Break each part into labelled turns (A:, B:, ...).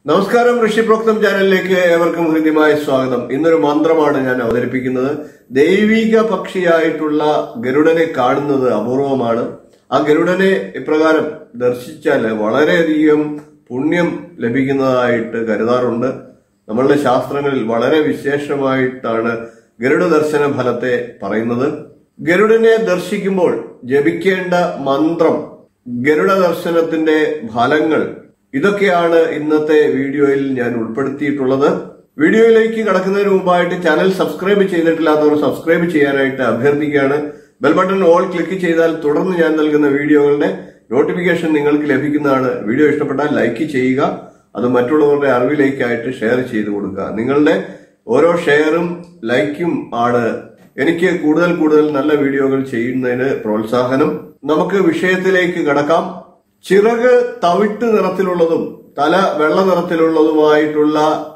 A: നമസ്കാരം ഋഷിപ്രോക്തം ചാനലിലേക്ക് ഏവർക്കും ഹൃദ്യമായ സ്വാഗതം ഇന്നൊരു മന്ത്രമാണ് ഞാൻ അവതരിപ്പിക്കുന്നത് ദൈവിക പക്ഷിയായിട്ടുള്ള ഗരുഡനെ കാണുന്നത് അപൂർവമാണ് ആ ഗരുഡനെ ഇപ്രകാരം ദർശിച്ചാൽ വളരെയധികം പുണ്യം ലഭിക്കുന്നതായിട്ട് കരുതാറുണ്ട് നമ്മളുടെ ശാസ്ത്രങ്ങളിൽ വളരെ വിശേഷമായിട്ടാണ് ഗരുഡ ദർശന ഫലത്തെ പറയുന്നത് ഗരുഡനെ ദർശിക്കുമ്പോൾ ജപിക്കേണ്ട മന്ത്രം ഗരുഡ ദർശനത്തിന്റെ ഫലങ്ങൾ ഇതൊക്കെയാണ് ഇന്നത്തെ വീഡിയോയിൽ ഞാൻ ഉൾപ്പെടുത്തിയിട്ടുള്ളത് വീഡിയോയിലേക്ക് കടക്കുന്നതിന് മുമ്പായിട്ട് ചാനൽ സബ്സ്ക്രൈബ് ചെയ്തിട്ടില്ലാത്തവർ സബ്സ്ക്രൈബ് ചെയ്യാനായിട്ട് അഭ്യർത്ഥിക്കുകയാണ് ബെൽ ബട്ടൺ ഓൾ ക്ലിക്ക് ചെയ്താൽ തുടർന്ന് ഞാൻ നൽകുന്ന വീഡിയോകളുടെ നോട്ടിഫിക്കേഷൻ നിങ്ങൾക്ക് ലഭിക്കുന്നതാണ് വീഡിയോ ഇഷ്ടപ്പെട്ടാൽ ലൈക്ക് ചെയ്യുക അത് മറ്റുള്ളവരുടെ അറിവിലേക്കായിട്ട് ഷെയർ ചെയ്ത് കൊടുക്കുക നിങ്ങളുടെ ഓരോ ഷെയറും ലൈക്കും ആണ് എനിക്ക് കൂടുതൽ കൂടുതൽ നല്ല വീഡിയോകൾ ചെയ്യുന്നതിന് പ്രോത്സാഹനം നമുക്ക് വിഷയത്തിലേക്ക് കടക്കാം ചിറക് തവിട്ട് നിറത്തിലുള്ളതും തല വെള്ള നിറത്തിലുള്ളതുമായിട്ടുള്ള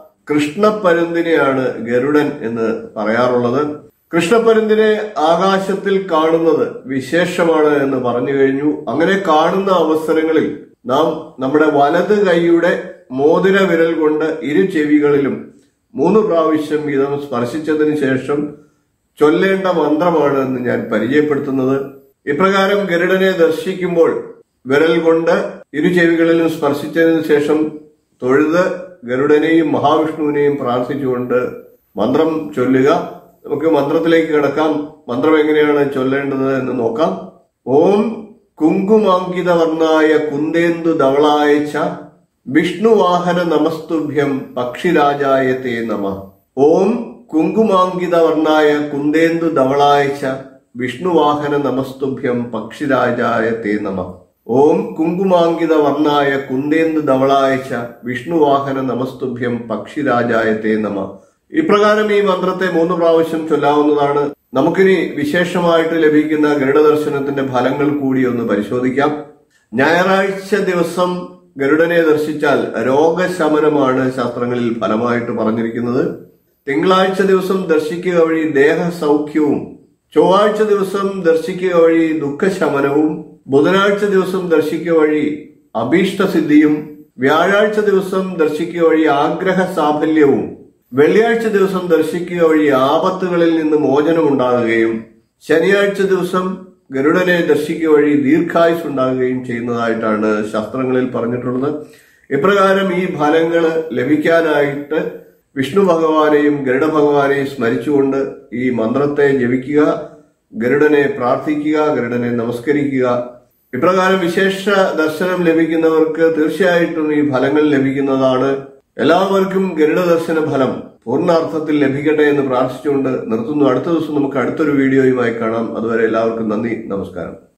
A: കൃഷ്ണപ്പരുന്തിനെയാണ് ഗരുഡൻ എന്ന് പറയാറുള്ളത് കൃഷ്ണപ്പരുന്തിനെ ആകാശത്തിൽ കാണുന്നത് വിശേഷമാണ് എന്ന് പറഞ്ഞു കഴിഞ്ഞു അങ്ങനെ കാണുന്ന അവസരങ്ങളിൽ നാം നമ്മുടെ വലത് കൈയുടെ മോതിര വിരൽ കൊണ്ട് ഇരു ചെവികളിലും മൂന്ന് പ്രാവശ്യം വീതം സ്പർശിച്ചതിന് ശേഷം ചൊല്ലേണ്ട മന്ത്രമാണ് എന്ന് ഞാൻ പരിചയപ്പെടുത്തുന്നത് ഇപ്രകാരം ഗരുഡനെ ദർശിക്കുമ്പോൾ വിരൽ കൊണ്ട് ഇരു ചെവികളിലും സ്പർശിച്ചതിനു ശേഷം തൊഴുത് ഗരുഡനെയും മഹാവിഷ്ണുവിനെയും പ്രാർത്ഥിച്ചുകൊണ്ട് മന്ത്രം ചൊല്ലുക നമുക്ക് മന്ത്രത്തിലേക്ക് കിടക്കാം മന്ത്രം എങ്ങനെയാണ് ചൊല്ലേണ്ടത് എന്ന് നോക്കാം ഓം കുങ്കുമാങ്കിത വർണ്ണായ കുന്ദേന്ദു ധവളായച്ച വിഷ്ണുവാഹന നമസ്തുഭ്യം പക്ഷിരാജായ തേ നമ ഓം കുങ്കുമാങ്കിത വർണ്ണായ കുന്ദേന്ദു ധവളായച്ച വിഷ്ണുവാഹന നമസ്തുഭ്യം പക്ഷിരാജായ തേ നമ ഓം കുങ്കുമാങ്കിത വർണ്ണായ കുന്ദേന്ദു ധവളായച്ച വിഷ്ണുവാഹന നമസ്തുഭ്യം പക്ഷിരാജായ തേ നമ ഇപ്രകാരം ഈ മന്ത്രത്തെ മൂന്ന് പ്രാവശ്യം ചൊല്ലാവുന്നതാണ് നമുക്കിനി വിശേഷമായിട്ട് ലഭിക്കുന്ന ഗരുഡദർശനത്തിന്റെ ഫലങ്ങൾ കൂടി ഒന്ന് പരിശോധിക്കാം ഞായറാഴ്ച ദിവസം ഗരുഡനെ ദർശിച്ചാൽ രോഗശമനമാണ് ശാസ്ത്രങ്ങളിൽ ഫലമായിട്ട് പറഞ്ഞിരിക്കുന്നത് തിങ്കളാഴ്ച ദിവസം ദർശിക്കുക വഴി ദേഹസൗഖ്യവും ചൊവ്വാഴ്ച ദിവസം ദർശിക്കുക വഴി ദുഃഖശമനവും ബുധനാഴ്ച ദിവസം ദർശിക്കുക വഴി അഭീഷ്ടസിദ്ധിയും വ്യാഴാഴ്ച ദിവസം ദർശിക്കുക വഴി ആഗ്രഹ സാഫല്യവും വെള്ളിയാഴ്ച ദിവസം ദർശിക്കുക വഴി ആപത്തുകളിൽ നിന്ന് മോചനം ഉണ്ടാകുകയും ശനിയാഴ്ച ദിവസം ഗരുഡനെ ദർശിക്കുക വഴി ദീർഘായുസ് ഉണ്ടാകുകയും ചെയ്യുന്നതായിട്ടാണ് ശാസ്ത്രങ്ങളിൽ പറഞ്ഞിട്ടുള്ളത് ഇപ്രകാരം ഈ ഫലങ്ങൾ ലഭിക്കാനായിട്ട് വിഷ്ണു ഭഗവാനെയും ഗരുഡ ഭഗവാനെയും സ്മരിച്ചുകൊണ്ട് ഈ മന്ത്രത്തെ ജപിക്കുക ഗരുഡനെ പ്രാർത്ഥിക്കുക ഗരുഡനെ നമസ്കരിക്കുക ഇപ്രകാരം വിശേഷ ദർശനം ലഭിക്കുന്നവർക്ക് തീർച്ചയായിട്ടും ഈ ഫലങ്ങൾ ലഭിക്കുന്നതാണ് എല്ലാവർക്കും ഗരുഡ ദർശന ഫലം പൂർണ്ണാർത്ഥത്തിൽ ലഭിക്കട്ടെ എന്ന് പ്രാർത്ഥിച്ചുകൊണ്ട് നിർത്തുന്നു അടുത്ത ദിവസം നമുക്ക് അടുത്തൊരു വീഡിയോയുമായി കാണാം അതുവരെ എല്ലാവർക്കും നന്ദി നമസ്കാരം